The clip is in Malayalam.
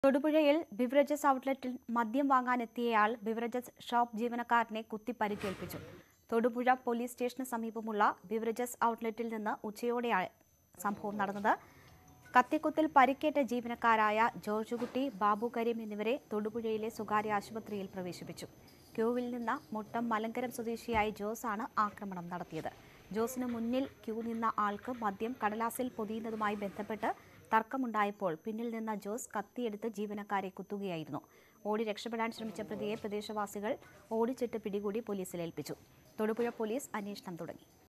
തൊടുപുഴയിൽ ബിവറേജസ് ഔട്ട്ലെറ്റിൽ മദ്യം വാങ്ങാനെത്തിയയാൾ ബിവറേജസ് ഷോപ്പ് ജീവനക്കാരനെ കുത്തി പരിക്കേൽപ്പിച്ചു തൊടുപുഴ പോലീസ് സ്റ്റേഷന് സമീപമുള്ള ബിവറേജസ് ഔട്ട്ലെറ്റിൽ നിന്ന് ഉച്ചയോടെയാണ് സംഭവം നടന്നത് കത്തിക്കുത്തിൽ പരിക്കേറ്റ ജീവനക്കാരായ ജോർജുകുട്ടി ബാബു കരീം എന്നിവരെ തൊടുപുഴയിലെ സ്വകാര്യ ആശുപത്രിയിൽ പ്രവേശിപ്പിച്ചു ക്യൂവിൽ നിന്ന് മുട്ടം മലങ്കരം സ്വദേശിയായ ജോസാണ് ആക്രമണം നടത്തിയത് ജോസിന് മുന്നിൽ ക്യൂ നിന്ന ആൾക്ക് മദ്യം കടലാസിൽ പൊതിയുന്നതുമായി ബന്ധപ്പെട്ട് തർക്കമുണ്ടായപ്പോൾ പിന്നിൽ നിന്ന ജോസ് കത്തിയെടുത്ത് ജീവനക്കാരെ കുത്തുകയായിരുന്നു ഓടി രക്ഷപ്പെടാൻ ശ്രമിച്ച പ്രതിയെ പ്രദേശവാസികൾ ഓടിച്ചിട്ട് പിടികൂടി പോലീസിൽ ഏൽപ്പിച്ചു തൊടുപുഴ പോലീസ് അന്വേഷണം തുടങ്ങി